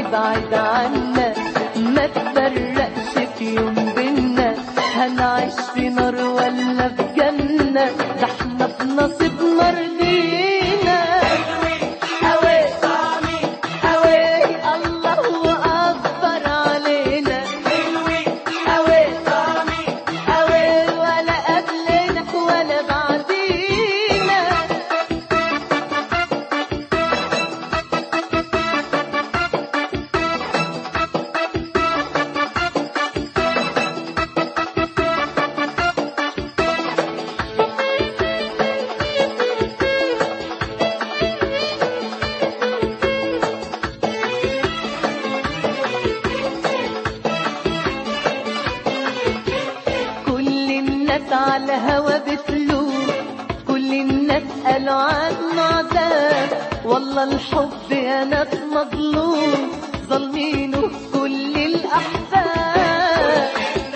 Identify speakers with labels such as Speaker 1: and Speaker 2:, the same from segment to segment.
Speaker 1: ابعد عنا ما تفرقش في يوم بينا هنعيش في نار ولا في جنة ده احنا في نصيب مرضينا أوي أوي الله أكبر علينا أوي أوي ولا قبلنا ولا بعدينا كل الناس على هوا بتلوم كل الناس قالوا عنه عذاب والله الحب يا ناس مظلوم ظالمينه كل الأحباب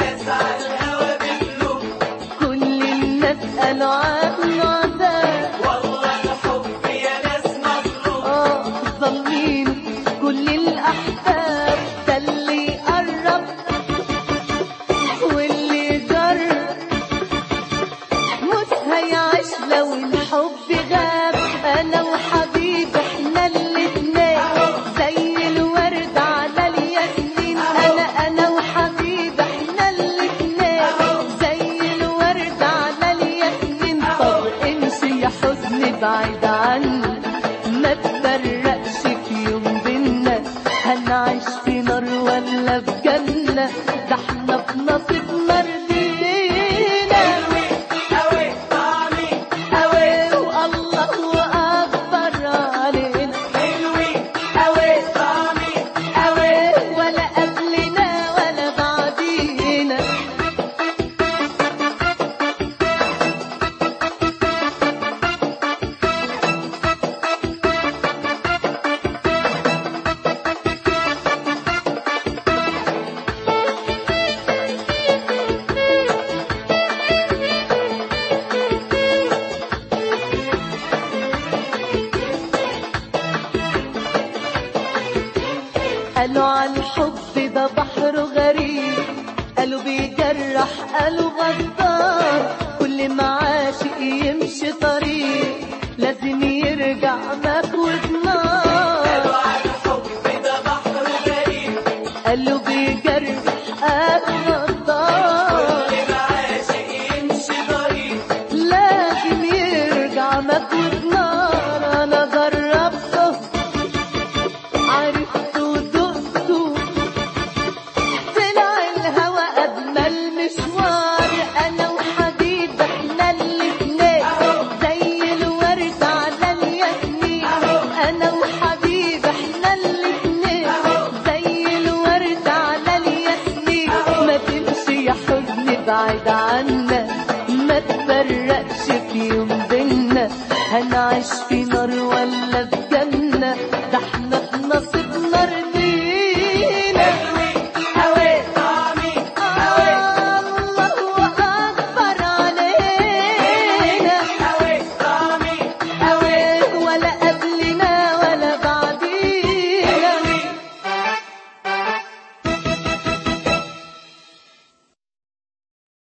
Speaker 1: كل الناس قالوا عنه عذاب آه، ظالمينه كل الأحباب ده اللي قرب واللي جرب مش هيعيش لو الحب غاب انا وحبيبي احنا الاتنين زي الورد على الياسمين انا انا وحبيبي احنا الاتنين زي الورد على الياسمين طب امشي يا حزن بعيد عني ما تفرقش في يوم بينا هنعيش في نار ولا في جنة ده احنا في نصيب مرضينا أوي والله أكبر علينا أوي أوي ولا قبلنا ولا بعدينا قالوا عن الحب ده بحر غريب قالوا بيجرح قالوا غدار كل ما عاشق يمشي طريق لازم يرجع مكوت نار قالوا بيجرح قالوا غدار لازم يرجع مكوت نار انا جربته عرفت ودقته طلع الهوى أجمل مشوار أنا وحبيب احنا الاتنين زي الورد على الياسمين أنا وحبيب احنا الاتنين زي الورد على الياسمين ما تمشي يا حزن بعيد عنا ما تفرقش في يوم بينا هنعيش في